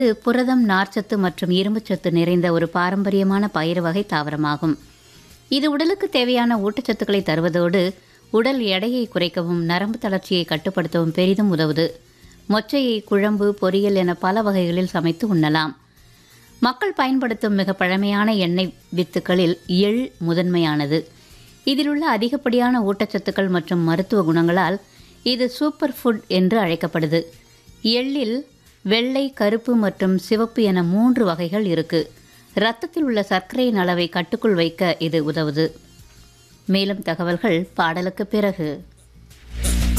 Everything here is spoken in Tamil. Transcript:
இது புரதம் நார்ச்சத்து மற்றும் இரும்புச்சத்து நிறைந்த ஒரு பாரம்பரியமான பயிர் வகை தாவரமாகும் இது உடலுக்கு தேவையான ஊட்டச்சத்துக்களை தருவதோடு உடல் எடையை குறைக்கவும் நரம்பு தளர்ச்சியை கட்டுப்படுத்தவும் பெரிதும் உதவுது மொச்சையை குழம்பு பொரியல் என பல வகைகளில் சமைத்து உண்ணலாம் மக்கள் பயன்படுத்தும் மிக பழமையான எண்ணெய் வித்துக்களில் எள் முதன்மையானது இதிலுள்ள அதிகப்படியான ஊட்டச்சத்துக்கள் மற்றும் மருத்துவ குணங்களால் இது சூப்பர் ஃபுட் என்று அழைக்கப்படுது எள்ளில் வெள்ளை கருப்பு மற்றும் சிவப்பு என மூன்று வகைகள் இருக்கு இரத்தத்தில் உள்ள சர்க்கரையின் அளவை கட்டுக்குள் வைக்க இது உதவுது மேலும் தகவல்கள் பாடலுக்கு பிறகு